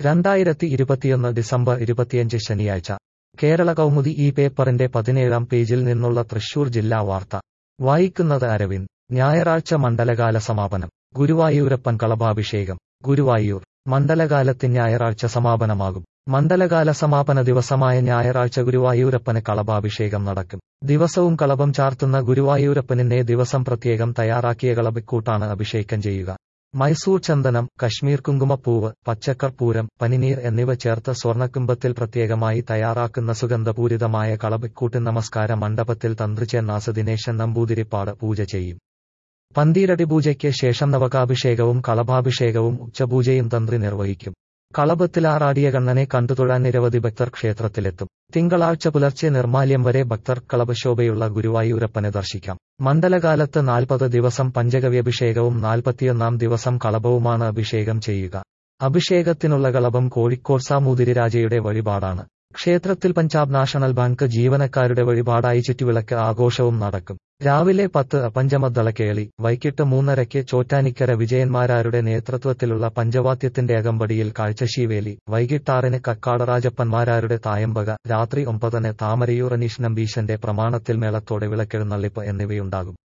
രണ്ടായിരത്തി ഇരുപത്തിയൊന്ന് ഡിസംബർ ഇരുപത്തിയഞ്ച് ശനിയാഴ്ച കേരള കൗമുദി ഈ പേപ്പറിന്റെ പതിനേഴാം പേജിൽ നിന്നുള്ള തൃശൂർ ജില്ലാ വാർത്ത വായിക്കുന്നത് അരവിന്ദ് ഞായറാഴ്ച മണ്ഡലകാല സമാപനം ഗുരുവായൂരപ്പൻ കളഭാഭിഷേകം ഗുരുവായൂർ മണ്ഡലകാലത്തിന് ഞായറാഴ്ച സമാപനമാകും മണ്ഡലകാല സമാപന ദിവസമായ ഞായറാഴ്ച ഗുരുവായൂരപ്പന് കളഭാഭിഷേകം നടക്കും ദിവസവും കളഭം ചാർത്തുന്ന ഗുരുവായൂരപ്പനിന്നെ ദിവസം പ്രത്യേകം തയ്യാറാക്കിയ കളഭക്കൂട്ടാണ് അഭിഷേകം ചെയ്യുക മൈസൂർ ചന്ദനം കശ്മീർ കുങ്കുമപ്പൂവ് പച്ചക്കർപ്പൂരം പനിനീർ എന്നിവ ചേർത്ത് സ്വർണ്ണക്കുംഭത്തിൽ പ്രത്യേകമായി തയ്യാറാക്കുന്ന സുഗന്ധപൂരിതമായ കളഭക്കൂട്ട് നമസ്കാര മണ്ഡപത്തിൽ തന്ത്രിച്ചെന്നാസ് ദിനേശൻ നമ്പൂതിരിപ്പാട് പൂജ ചെയ്യും പന്തീരടി പൂജയ്ക്ക് ശേഷം നവകാഭിഷേകവും കളഭാഭിഷേകവും ഉച്ചപൂജയും തന്ത്രി നിർവഹിക്കും കളഭത്തിലാറാടിയ കണ്ണനെ കണ്ടുതൊഴാൻ നിരവധി ഭക്തർ ക്ഷേത്രത്തിലെത്തും തിങ്കളാഴ്ച പുലർച്ചെ നിർമാല്യം വരെ ഭക്തർ കളഭശോഭയുള്ള ഗുരുവായൂരപ്പനെ ദർശിക്കാം മണ്ഡലകാലത്ത് നാൽപ്പത് ദിവസം പഞ്ചഗവ്യഭിഷേകവും നാൽപ്പത്തിയൊന്നാം ദിവസം കളഭവുമാണ് അഭിഷേകം ചെയ്യുക അഭിഷേകത്തിനുള്ള കളഭം കോഴിക്കോട് സാമൂതിരി രാജയുടെ വഴിപാടാണ് ക്ഷേത്രത്തിൽ പഞ്ചാബ് നാഷണൽ ബാങ്ക് ജീവനക്കാരുടെ വഴിപാടായി ചുറ്റുവിളക്ക് ആഘോഷവും നടക്കും രാവിലെ പത്ത് പഞ്ചമദ്ദളക്കേളി വൈകിട്ട് മൂന്നരയ്ക്ക് ചോറ്റാനിക്കര വിജയന്മാരാരുടെ നേതൃത്വത്തിലുള്ള പഞ്ചവാദ്യത്തിന്റെ അകമ്പടിയിൽ കാഴ്ചശീവേലി വൈകിട്ടാറിന് കക്കാടറാജപ്പന്മാരാരുടെ തായമ്പക രാത്രി ഒമ്പതിന് താമരയൂർ അനീഷ് നമ്പീശന്റെ പ്രമാണത്തിൽ മേളത്തോടെ വിളക്കെഴുന്നള്ളിപ്പ് എന്നിവയുണ്ടാകും